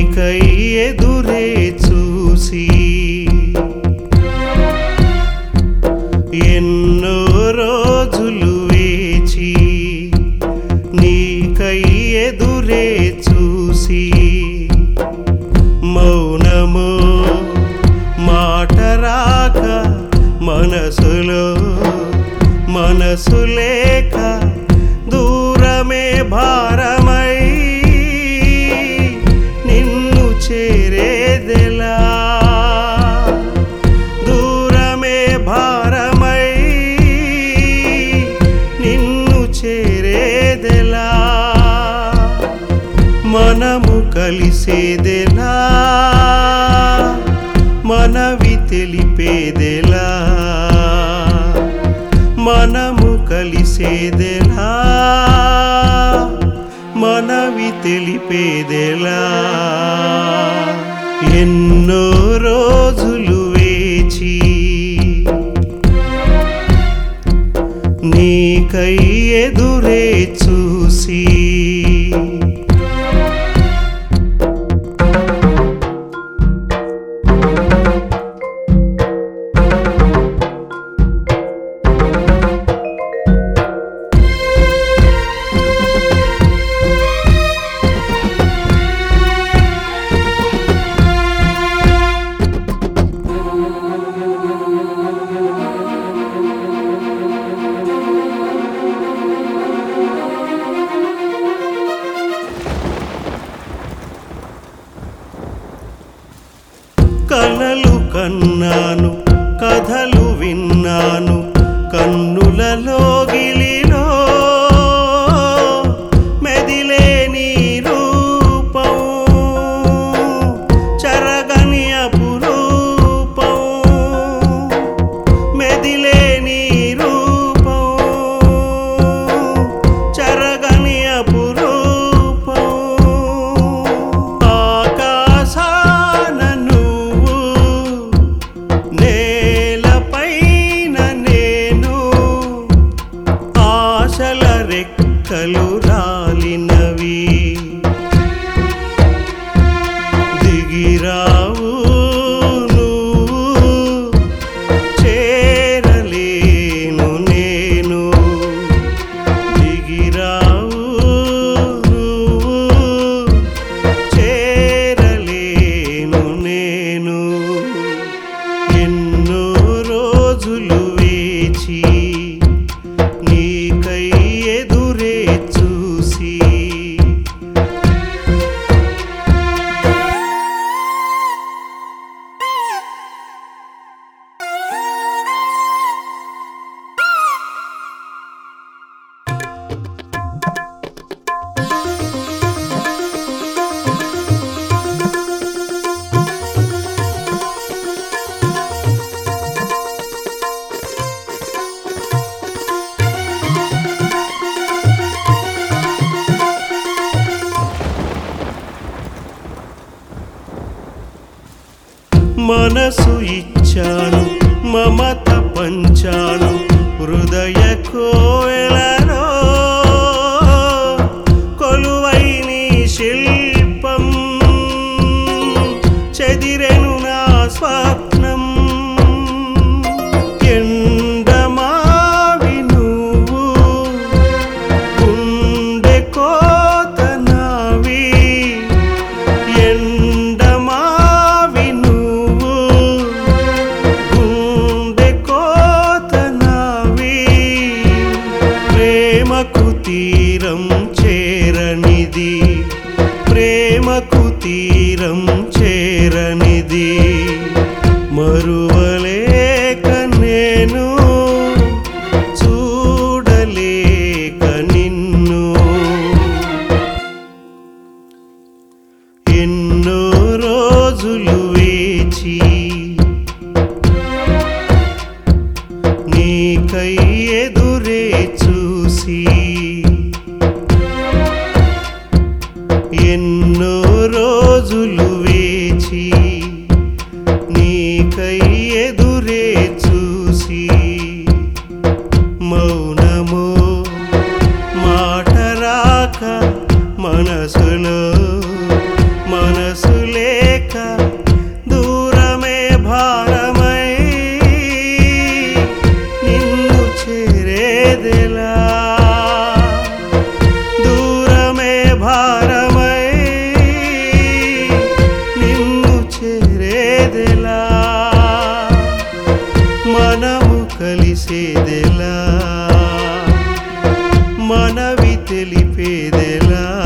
నీకై ఎదురే చూసి ఎన్నో రోజులు వేచి నీకై ఎదురే చూసి మౌనము మాట రాక మనసులో మనసు లేక దూరమే భారమై నిన్ను చేరేదెలా దూరమే భారమై నిన్ను చేరేదెలా మనము కలిసేదెలా మనవి తెలిపేదెలా మనము కలిసేదెలా మనవి తెలిపేదెలా ఎన్నో రోజులు వేచి నీకై ఎదురే చూసి కలలు కన్నాను కథలు విన్నాను కన్నులలో గిలిలో మెదిలే నీ రూపం చరగని అపురూపం మెదిలే నీ రూపం చరగని అపురూపం ఆకాశాన నువ్వు నేలపైన నేను ఆశల రెక్కలు రాలినవి దిగిరావు నువ్వు చేరలేను నేను దిగిరావు నువ్వు చేరలేను నేను ఎన్నో రోజులు వేచి నీకై ఎదురే చూసి మనసు ఇచ్చాను మమత పంచాను హృదయ కోవెలలో కొలువై నీ శిల్పం చెదిరెను నా స్వప్నం ఎండమావి నువ్వు గుండె కోత నావి ఎండమావి నువ్వు గుండె కోత నావి ప్రేమకు తీరం చేరనిది ప్రేమకు తీరం చేరనిది మరువలేక నేను చూడలేక నిన్ను ఎన్నో రోజులు వేచి నీకై ఎదురే చూసి ఎన్నో రోజులు వేచి నీకై ఎదురే చూసి మౌనము మాట రాక మనసులో మనసు భారమై నిన్ను చేరేదెలా మనము కలిసేదెలా మనవి తెలిపేదెలా